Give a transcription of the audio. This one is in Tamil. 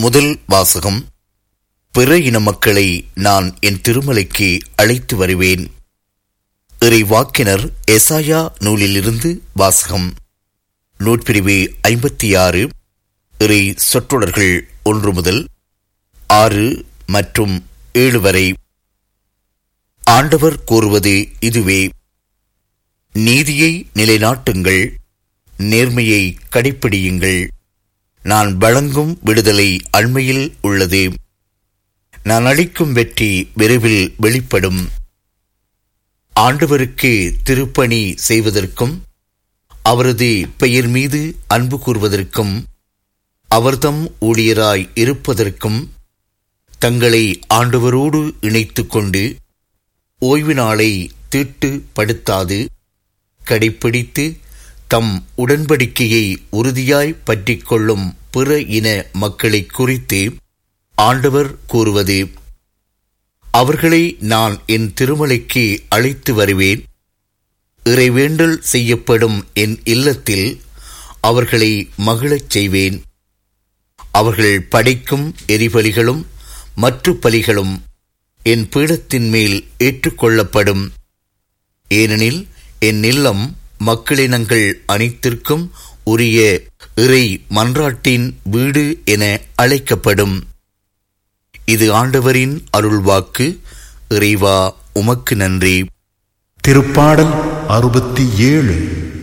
முதல் வாசகம் பிற இன மக்களை நான் என் திருமலைக்கு அழைத்து வருவேன் இறை வாக்கினர் எசாயா நூலிலிருந்து வாசகம் நூற்பிரிவு ஐம்பத்தி ஆறு இறை சொற்றொடர்கள் ஒன்று முதல் ஆறு மற்றும் ஏழு வரை ஆண்டவர் கூறுவது இதுவே நீதியை நிலைநாட்டுங்கள் நேர்மையை கடைப்பிடியுங்கள் நான் வழங்கும் விடுதலை அண்மையில் உள்ளது நான் அளிக்கும் வெற்றி விரைவில் வெளிப்படும் ஆண்டவருக்கு திருப்பணி செய்வதற்கும் அவரது பெயர் மீது அன்பு கூறுவதற்கும் அவர்தம் ஊழியராய் இருப்பதற்கும் தங்களை ஆண்டவரோடு இணைத்துக் கொண்டு ஓய்வு நாளை தீட்டுப்படுத்தாது கடைப்பிடித்து தம் உடன்படிக்கையை உறுதியாய் பற்றிக் கொள்ளும் பிற இன மக்களை குறித்து ஆண்டவர் கூறுவது அவர்களை நான் என் திருமலைக்கு அழைத்து வருவேன் இறைவேண்டல் செய்யப்படும் என் இல்லத்தில் அவர்களை மகிழச் செய்வேன் அவர்கள் படைக்கும் எரிபலிகளும் மற்ற பலிகளும் என் பீடத்தின் மேல் ஏற்றுக்கொள்ளப்படும் ஏனெனில் என் இல்லம் மக்களினங்கள் அனைத்திற்கும் உரிய இறை மன்றாட்டின் வீடு என அழைக்கப்படும் இது ஆண்டவரின் அருள்வாக்கு இறைவா உமக்கு நன்றி திருப்பாடல் அறுபத்தி ஏழு